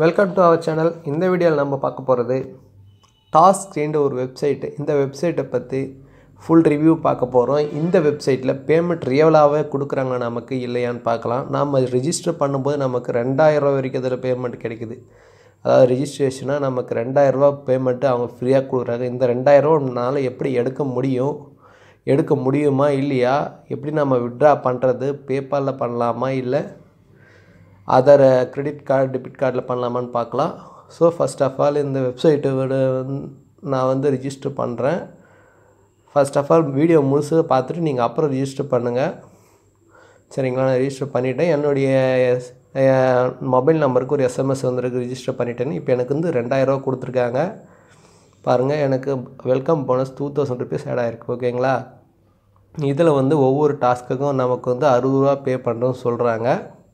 welcome to our channel இந்த வீடியோவில் நம்ம பார்க்க போகிறது டாஸ்க்ன்ற ஒரு வெப்சைட்டு இந்த வெப்சைட்டை பற்றி ஃபுல் ரிவ்யூ பார்க்க போகிறோம் இந்த வெப்சைட்டில் பேமெண்ட் ரியலாகவே கொடுக்குறாங்க நமக்கு இல்லையான்னு பார்க்கலாம் நாம் ரிஜிஸ்டர் பண்ணும்போது நமக்கு ரெண்டாயிரம் ரூபா வரைக்கும் இதில் பேமெண்ட் கிடைக்குது அதாவது ரிஜிஸ்ட்ரேஷனாக நமக்கு ரெண்டாயிரரூபா பேமெண்ட்டு அவங்க ஃப்ரீயாக கொடுக்குறாங்க இந்த ரெண்டாயிரரூவானால எப்படி எடுக்க முடியும் எடுக்க முடியுமா இல்லையா எப்படி நம்ம விட்ரா பண்ணுறது பேபாலில் பண்ணலாமா இல்லை அதர் கிரெடிட் கார்டு டெபிட் கார்டில் பண்ணலாமான்னு பார்க்கலாம் ஸோ ஃபஸ்ட் ஆஃப் ஆல் இந்த வெப்சைட்டை விட நான் வந்து ரிஜிஸ்டர் பண்ணுறேன் ஃபர்ஸ்ட் ஆஃப் ஆல் வீடியோ முழுசு பார்த்துட்டு நீங்கள் அப்புறம் ரிஜிஸ்டர் பண்ணுங்கள் சரிங்களா நான் ரிஜிஸ்டர் பண்ணிவிட்டேன் என்னுடைய மொபைல் நம்பருக்கு ஒரு எஸ்எம்எஸ் வந்திருக்கு ரிஜிஸ்டர் பண்ணிட்டேன்னு இப்போ எனக்கு வந்து ரெண்டாயிரரூவா கொடுத்துருக்காங்க பாருங்கள் எனக்கு welcome bonus two thousand rupees add ஆகிருக்கு ஓகேங்களா இதில் வந்து ஒவ்வொரு டாஸ்க்குக்கும் நமக்கு வந்து அறுபது ரூபா பே பண்ணுறோன்னு சொல்கிறாங்க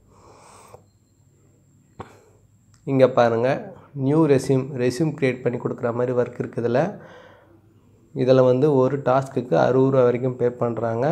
இங்கே பாருங்கள் நியூ ரெசியூம் ரெசியூம் க்ரியேட் பண்ணி கொடுக்குற மாதிரி ஒர்க் இருக்குது இதில் இதில் வந்து ஒரு டாஸ்க்குக்கு அறுபது ரூபா வரைக்கும் பே பண்ணுறாங்க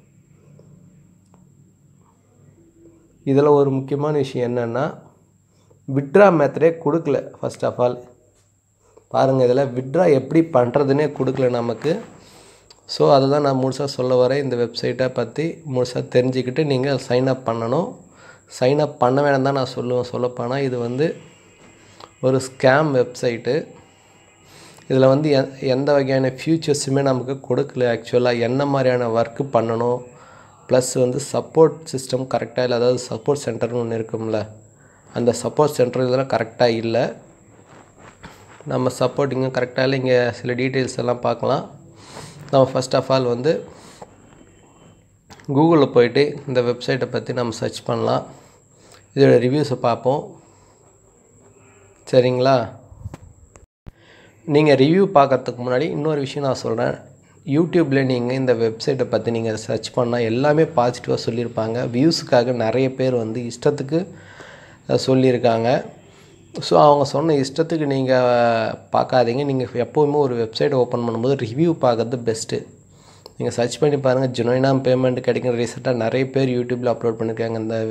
இதில் ஒரு முக்கியமான விஷயம் என்னென்னா விட்ரா மெத்தடே கொடுக்கல ஃபஸ்ட் ஆஃப் ஆல் பாருங்கள் இதில் விட்ரா எப்படி பண்ணுறதுனே கொடுக்கல நமக்கு ஸோ அதை தான் நான் முழுசாக சொல்ல வரேன் இந்த வெப்சைட்டை பற்றி முழுசாக தெரிஞ்சுக்கிட்டு நீங்கள் சைன் அப் பண்ணணும் சைன் அப் பண்ண வேணாம் தான் நான் சொல்லுவேன் சொல்லப்போனால் இது வந்து ஒரு ஸ்கேம் வெப்சைட்டு இதில் வந்து எ எந்த வகையான ஃபியூச்சர்ஸுமே நமக்கு கொடுக்கல ஆக்சுவலாக என்ன மாதிரியான ஒர்க்கு பண்ணணும் ப்ளஸ் வந்து சப்போர்ட் சிஸ்டம் கரெக்டாக இல்லை அதாவது சப்போர்ட் சென்டர்னு ஒன்று இருக்கும்ல அந்த சப்போர்ட் சென்டர் இதெல்லாம் கரெக்டாக இல்லை நம்ம சப்போர்ட்டிங்கும் கரெக்டாக இல்லை இங்கே சில டீட்டெயில்ஸ் எல்லாம் பார்க்கலாம் நம்ம ஃபஸ்ட் ஆஃப் ஆல் வந்து கூகுளில் போயிட்டு இந்த வெப்சைட்டை பற்றி நம்ம சர்ச் பண்ணலாம் இதோட ரிவ்யூஸை பார்ப்போம் சரிங்களா நீங்கள் ரிவ்யூ பார்க்குறதுக்கு முன்னாடி இன்னொரு விஷயம் நான் சொல்கிறேன் யூடியூப்பில் நீங்கள் இந்த வெப்சைட்டை பற்றி நீங்கள் சர்ச் பண்ணால் எல்லாமே பாசிட்டிவாக சொல்லியிருப்பாங்க வியூஸுக்காக நிறைய பேர் வந்து இஷ்டத்துக்கு சொல்லியிருக்காங்க ஸோ அவங்க சொன்ன இஷ்டத்துக்கு நீங்கள் பார்க்காதீங்க நீங்கள் எப்போவுமே ஒரு வெப்சைட் ஓப்பன் பண்ணும்போது ரிவ்யூ பார்க்குறது பெஸ்ட்டு நீங்கள் சர்ச் பண்ணி பாருங்கள் ஜெனுயினாக பேமெண்ட் கிடைக்கிற ரீசெண்டாக நிறைய பேர் யூடியூப்பில் அப்லோட் பண்ணியிருக்காங்க இந்த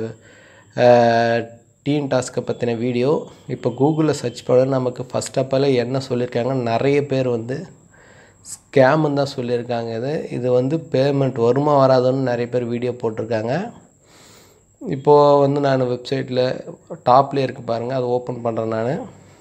டீன் டாஸ்க்கை பற்றின வீடியோ இப்போ கூகுளில் சர்ச் பண்ண நமக்கு ஃபஸ்ட் ஆஃப் என்ன சொல்லியிருக்காங்க நிறைய பேர் வந்து ஸ்கேமுன்னு தான் சொல்லியிருக்காங்க இது இது வந்து பேமெண்ட் வருமா வராதுன்னு நிறைய பேர் வீடியோ போட்டிருக்காங்க இப்போது வந்து நான் வெப்சைட்டில் டாப்லேயே இருக்குது பாருங்கள் அதை ஓப்பன் பண்ணுறேன் நான்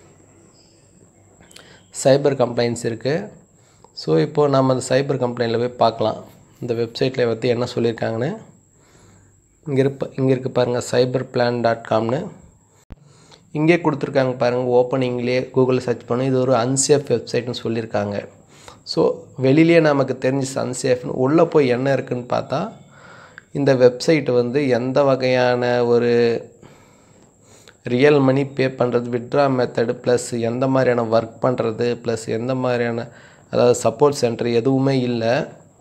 சைபர் கம்ப்ளைண்ட்ஸ் இருக்குது ஸோ இப்போது நம்ம அந்த சைபர் கம்ப்ளைண்ட்டில் போய் பார்க்கலாம் இந்த வெப்சைட்டில் பற்றி என்ன சொல்லியிருக்காங்கன்னு இங்கே இருப்ப இங்கே இருக்குது பாருங்கள் சைபர் பிளான் டாட் காம்னு இங்கே கொடுத்துருக்காங்க பாருங்கள் ஓப்பனிங்லேயே கூகுளில் சர்ச் பண்ணி இது ஒரு அன்சேஃப் வெப்சைட்னு சொல்லியிருக்காங்க ஸோ வெளியிலேயே நமக்கு தெரிஞ்சு அன்சேஃப்னு உள்ளே போய் என்ன இருக்குதுன்னு பார்த்தா இந்த வெப்சைட் வந்து எந்த வகையான ஒரு ரியல் மணி பே பண்ணுறது விட்ரா மெத்தடு ப்ளஸ் எந்த மாதிரியான ஒர்க் பண்ணுறது ப்ளஸ் எந்த மாதிரியான அதாவது சப்போர்ட் சென்டர் எதுவுமே இல்லை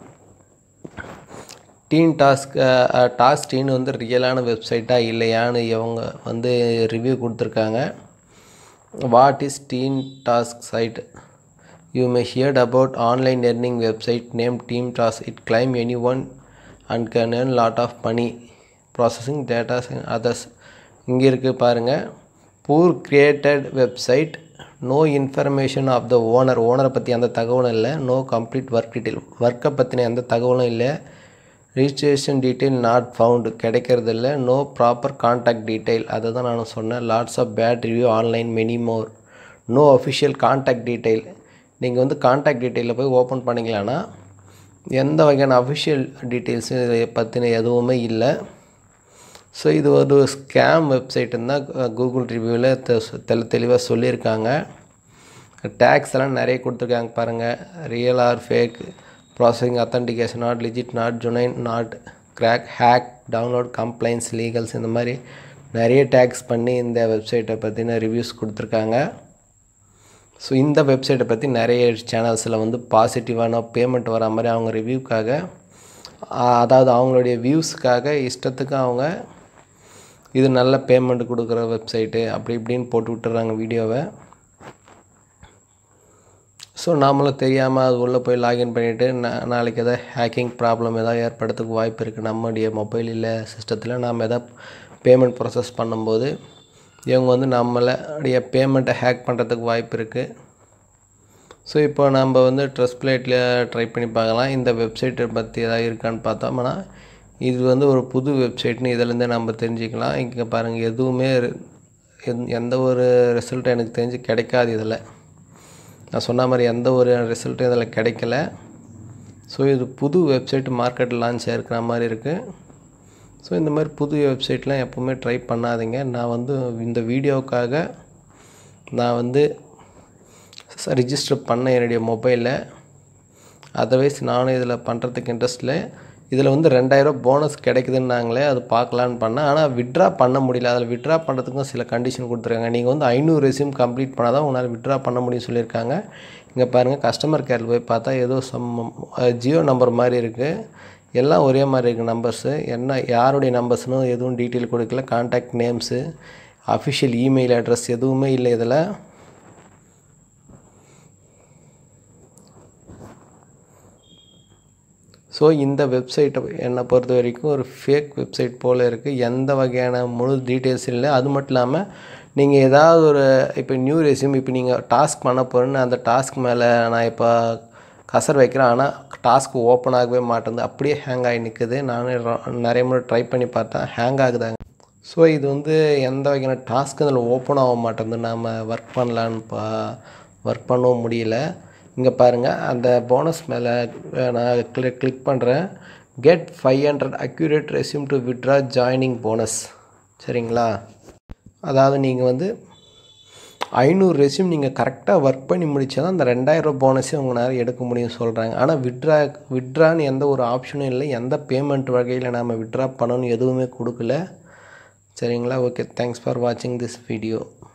டீன் டாஸ்க் டாஸ்க் டீன் வந்து ரியலான வெப்சைட்டாக இல்லையான்னு இவங்க வந்து ரிவ்யூ கொடுத்துருக்காங்க what is team task site you may heard about online earning website name team task it claim any one and can earn lot of money processing datas and others இங்கே இருக்குது பாருங்கள் poor created website no information of the owner ஓனரை பற்றி எந்த தகவலும் இல்லை no complete work detail ஒர்க்கை பற்றின எந்த தகவலும் இல்லை ரிஜிஸ்ட்ரேஷன் டீட்டெயில் நாட் ஃபவுண்டு கிடைக்கிறது இல்லை நோ ப்ராப்பர் கான்டாக்ட் டீட்டெயில் அதை தான் நான் சொன்னேன் lots of bad review online many more no official contact detail நீங்கள் வந்து கான்டாக்ட் டீட்டெயிலில் போய் ஓப்பன் பண்ணிக்கலான்னா எந்த வகையான அஃபிஷியல் டீட்டெயில்ஸும் இதை பற்றின எதுவுமே இல்லை ஸோ இது ஒரு ஸ்கேம் வெப்சைட்டுன்னு தான் கூகுள் ரிவ்யூவில் தெளி தெளிவாக சொல்லியிருக்காங்க டேக்ஸ் எல்லாம் நிறைய கொடுத்துருக்காங்க பாருங்கள் real or fake processing authentication not legit not genuine not crack hack download complaints legals இந்த மாதிரி நிறைய டேக்ஸ் பண்ணி இந்த வெப்சைட்டை பற்றின ரிவ்யூஸ் கொடுத்துருக்காங்க ஸோ இந்த வெப்சைட்டை பற்றி நிறைய சேனல்ஸில் வந்து பாசிட்டிவான பேமெண்ட் வர மாதிரி அவங்க ரிவ்யூக்காக அதாவது அவங்களுடைய வியூஸுக்காக இஷ்டத்துக்கு அவங்க இது நல்ல பேமெண்ட் கொடுக்குற வெப்சைட்டு அப்படி இப்படின்னு போட்டு விட்டுறாங்க வீடியோவை ஸோ நாமளும் தெரியாமல் அது உள்ளே போய் லாகின் பண்ணிவிட்டு நா நாளைக்கு எதாவது ஹேக்கிங் ப்ராப்ளம் எதாவது ஏற்படுறதுக்கு வாய்ப்பு இருக்குது நம்முடைய மொபைல் இல்லை சிஸ்டத்தில் நாம் எதாவது பேமெண்ட் ப்ராசஸ் பண்ணும்போது இவங்க வந்து நம்மளுடைய பேமெண்ட்டை ஹேக் பண்ணுறதுக்கு வாய்ப்பு இருக்குது ஸோ இப்போ நம்ம வந்து ட்ரெஸ் பிளேட்டில் ட்ரை பண்ணி பார்க்கலாம் இந்த வெப்சைட்டை பற்றி ஏதாவது இருக்கான்னு பார்த்தோம்னா இது வந்து ஒரு புது வெப்சைட்னு இதிலேருந்தே நம்ம தெரிஞ்சுக்கலாம் இங்கே பாருங்கள் எதுவுமே எந்- எந்த ஒரு ரிசல்ட்டும் எனக்கு தெரிஞ்சு கிடைக்காது இதில் நான் சொன்ன மாதிரி எந்த ஒரு ரிசல்ட்டும் இதில் கிடைக்கல ஸோ இது புது வெப்சைட் மார்க்கெட்டில் லான்ச் ஆகிருக்கிற மாதிரி இருக்குது ஸோ இந்த மாதிரி புது வெப்சைட்லாம் எப்போவுமே ட்ரை பண்ணாதீங்க நான் வந்து இந்த வீடியோவுக்காக நான் வந்து ரிஜிஸ்டர் பண்ண என்னுடைய மொபைலில் அதர்வைஸ் நானும் இதில் பண்ணுறதுக்கு இன்ட்ரெஸ்ட்டில் இதில் வந்து ரெண்டாயிரம் போனஸ் கிடைக்குதுன்னாங்களே அது பார்க்கலான்னு பண்ணேன் ஆனால் விட்ரா பண்ண முடியல அதில் விட்ரா பண்ணுறதுக்கும் சில கண்டிஷன் கொடுத்துருக்காங்க நீங்கள் வந்து ஐநூறு ரெசியூம் கம்ப்ளீட் பண்ணால் தான் உங்களால் விட்ரா பண்ண முடியும் சொல்லியிருக்காங்க இங்கே பாருங்கள் கஸ்டமர் கேரில் போய் பார்த்தா ஏதோ சம் ஜியோ நம்பர் மாதிரி இருக்குது எல்லாம் ஒரே மாதிரி இருக்குது நம்பர்ஸு என்ன யாருடைய நம்பர்ஸ்னு எதுவும் டீட்டெயில் கொடுக்கல contact names official email address எதுவுமே இல்லை இதில் ஸோ இந்த வெப்சைட்டை என்னை பொறுத்த வரைக்கும் ஒரு ஃபேக் வெப்சைட் போல் இருக்குது எந்த வகையான முழு டீட்டெயில்ஸ் இல்லை அது மட்டும் இல்லாமல் நீங்கள் ஏதாவது ஒரு இப்போ நியூ ரெசியூம் இப்போ நீங்கள் டாஸ்க் பண்ண போகிறேன்னு அந்த டாஸ்க் மேலே நான் இப்போ கசர் வைக்கிறேன் ஆனால் டாஸ்க் ஓப்பன் ஆகவே மாட்டேங்குது அப்படியே ஹேங் ஆகி நிற்குது நானும் ரொ- நிறைய முறை ட்ரை பண்ணி பார்த்தேன் ஹேங் ஆகுதாங்க ஸோ இது வந்து எந்த வகையான டாஸ்க் அதில் ஓப்பன் ஆக மாட்டேங்குது நாம் ஒர்க் பண்ணலான்னு பா ஒர்க் பண்ணவும் முடியல இங்கே பாருங்கள் அந்த போனஸ் மேலே நான் கிளிக் கிளிக் பண்ணுறேன் get five hundred accurate resume to withdraw joining bonus சரிங்களா அதாவது நீங்கள் வந்து ஐநூறு ரெஸ்யூம் நீங்கள் கரெக்டாக ஒர்க் பண்ணி முடிச்சா தான் அந்த ரெண்டாயிரம் போனஸே உங்களால் எடுக்க முடியும் சொல்கிறாங்க ஆனால் விட்ரா விட்ரான்னு எந்த ஒரு ஆப்ஷனும் இல்லை எந்த பேமெண்ட் வகையில் நாம் விட்ரா பண்ணணும் எதுவுமே கொடுக்கல சரிங்களா ஓகே தேங்க்ஸ் ஃபார் வாட்சிங் திஸ் வீடியோ